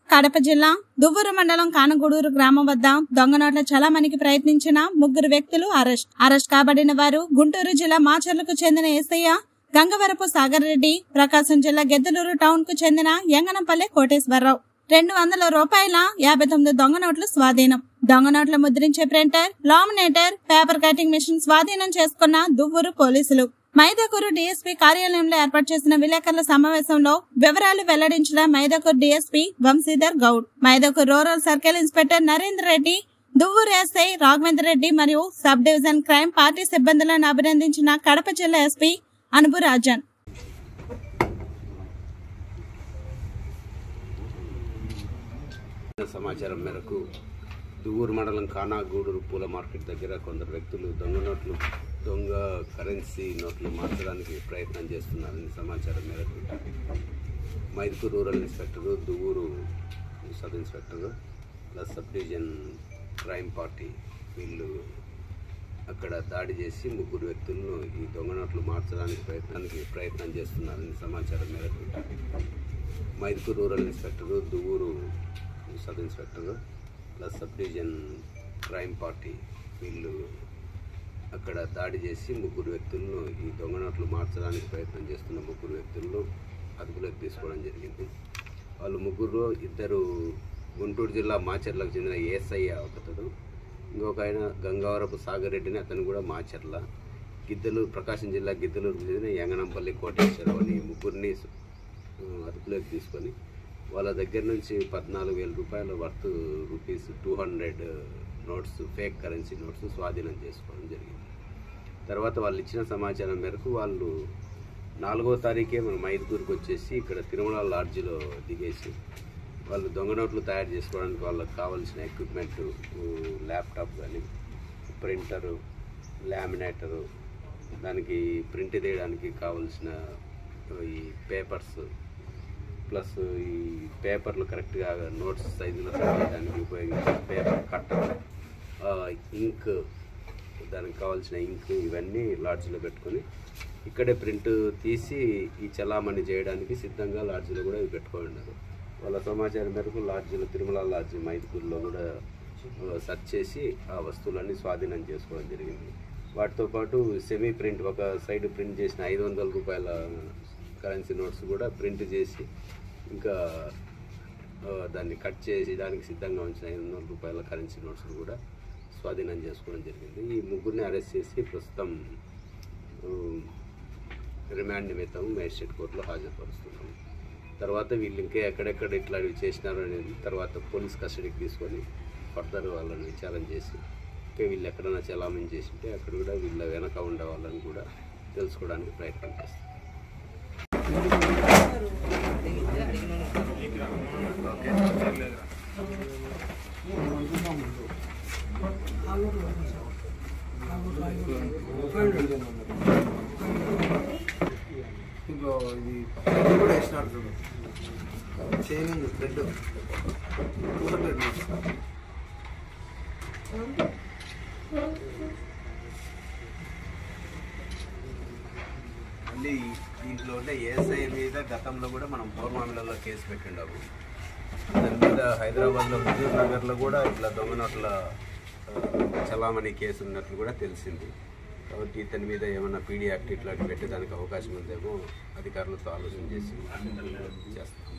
కడప జిల్లా దువ్వూరు మండలం కానగూడూరు గ్రామం వద్ద దొంగ నోట్ల చలామణికి ప్రయత్నించిన ముగ్గురు వ్యక్తులు అరెస్ట్ అరెస్ట్ కాబడిన వారు గుంటూరు జిల్లా మాచర్లకు చెందిన ఎస్ఐ గంగవరపు సాగర్ రెడ్డి ప్రకాశం జిల్లా గెద్దలూరు టౌన్ కు చెందిన యంగనంపల్లె కోటేశ్వరరావు రెండు వందల రూపాయల యాభై తొమ్మిది దొంగ నోట్లు స్వాధీనం దొంగ నోట్ల ముద్రించే printer laminator paper cutting machine స్వాధీనం చేసుకున్న దువ్వూరు పోలీసులు మైదకూరు డీఎస్పీ కార్యాలయంలో ఏర్పాటు చేసిన విలేకరుల సమావేశంలో వివరాలు వెల్లడించిన Mydukur DSP Vamshidhar Goud Mydukur rural circle inspector Narender Reddy Duvvur SI Raghavendra Reddy మరియు సబ్ డివిజన్ క్రైమ్ పార్టీ సిబ్బందులను అభినందించిన కడప జిల్లా ఎస్పీ అనుపు రాజన్ సమాచారం మేరకు దువ్వూరు మండలం కానాగూడూరు పూల మార్కెట్ దగ్గర కొందరు వ్యక్తులు దొంగ నోట్లు దొంగ కరెన్సీ నోట్లు మార్చడానికి ప్రయత్నం చేస్తున్నారని సమాచారం మేరకు Mydukur rural inspector Duvvur sub inspector plus sub division crime party వీళ్ళు అక్కడ దాడి చేసి ముగ్గురు వ్యక్తులను ఈ దొంగ నోట్లు మార్చడానికి ప్రయత్నానికి ప్రయత్నం చేస్తున్నారని సమాచారం మేరకు Mydukur rural inspector Duvvur sub inspector plus sub division crime party వీళ్ళు అక్కడ దాడి చేసి ముగ్గురు వ్యక్తులను ఈ దొంగ నోట్లు మార్చడానికి ప్రయత్నం చేస్తున్న ముగ్గురు వ్యక్తులను అదుపులోకి తీసుకోవడం జరిగింది వాళ్ళు ముగ్గురు ఇద్దరు గుంటూరు జిల్లా మాచర్లకు చెందిన ఏఎస్ఐ ఒకతడు ఇంకొక ఆయన గంగావరపు సాగర్ రెడ్డిని అతను కూడా మాచర్ల గిద్దలూరు ప్రకాశం జిల్లా గిద్దలూరుకు చెందిన యంగనంపల్లి కోటేశ్వరరావు అని ముగ్గురిని ఆ, అదుపులోకి తీసుకొని వాళ్ళ దగ్గర నుంచి పద్నాలుగు వేల రూపాయల worth rupees two hundred notes fake currency notes స్వాధీనం చేసుకోవడం జరిగింది తర్వాత వాళ్ళు ఇచ్చిన సమాచారం మేరకు వాళ్ళు నాలుగో తారీఖే మన మైదుకూరుకు వచ్చేసి ఇక్కడ తిరుమల లాడ్జిలో దిగేసి వాళ్ళు దొంగ నోట్లు తయారు చేసుకోవడానికి వాళ్ళకి కావాల్సిన ఎక్విప్మెంట్ ల్యాప్టాప్ కానీ ప్రింటరు లామినేటరు దానికి ప్రింట్ తీయడానికి కావాల్సిన ఈ పేపర్స్ ప్లస్ ఈ పేపర్లు కరెక్ట్గా నోట్స్ సైజులో చేయడానికి ఉపయోగించిన పేపర్ కట్టర్ ఇంక్ దానికి కావాల్సిన ఇంక్ ఇవన్నీ లాడ్జ్లో పెట్టుకొని ఇక్కడే ప్రింట్ తీసి ఈ చలామణి చేయడానికి సిద్ధంగా లాడ్జ్లో కూడా ఇవి పెట్టుకొని ఉన్నారు వాళ్ళ సమాచారం మేరకు లాడ్జ్లో తిరుమల లాడ్జ్ మైదుకూరులో కూడా సెర్చ్ చేసి ఆ వస్తువులన్నీ స్వాధీనం చేసుకోవడం జరిగింది వాటితో పాటు సెమీ ప్రింట్ ఒక సైడ్ ప్రింట్ చేసిన ఐదు వందల రూపాయల కరెన్సీ నోట్స్ కూడా ప్రింట్ చేసి ఇంకా ఆ, దాన్ని కట్ చేసి దానికి సిద్ధంగా ఉంచిన ఐదు వందల రూపాయల కరెన్సీ నోట్స్ కూడా స్వాధీనం చేసుకోవడం జరిగింది ఈ ముగ్గురిని అరెస్ట్ చేసి ప్రస్తుతం ఆ, రిమాండ్ నిమిత్తం మేజిస్ట్రేట్ కోర్టులో హాజరుపరుస్తున్నాము తర్వాత వీళ్ళు ఇంకా ఎక్కడెక్కడ ఇట్లాంటివి చేసినారు అనేది తర్వాత పోలీస్ కస్టడీకి తీసుకొని ఫర్దర్ వాళ్ళని విచారణ చేసి ఇంకా వీళ్ళు ఎక్కడైనా చలామణి చేసి ఉంటే అక్కడ కూడా వీళ్ళ వెనక ఉండే వాళ్ళని కూడా తెలుసుకోవడానికి ప్రయత్నం చేస్తాం ఇంకో ఇది ఇది కూడా వేసినాడు చూడు చైన్ ఉంది థ్రెడ్ పూల థ్రెడ్ మళ్ళీ దీంట్లో ఉండే ఏఎస్ఐ మీద గతంలో కూడా మనం పౌర్మామిలలో కేసు పెట్టిండాము దాని మీద హైదరాబాద్లో హుజూర్ నగర్లో కూడా ఇట్లా దొంగ నోట్ల ఆ, చలామణి కేసు ఉన్నట్లు కూడా తెలిసింది కాబట్టి ఇతని మీద ఏమైనా పీడీ యాక్ట్ ఇట్లాంటి పెట్టేదానికి అవకాశం ఉందేమో అధికారులతో ఆలోచన చేసి చేస్తాం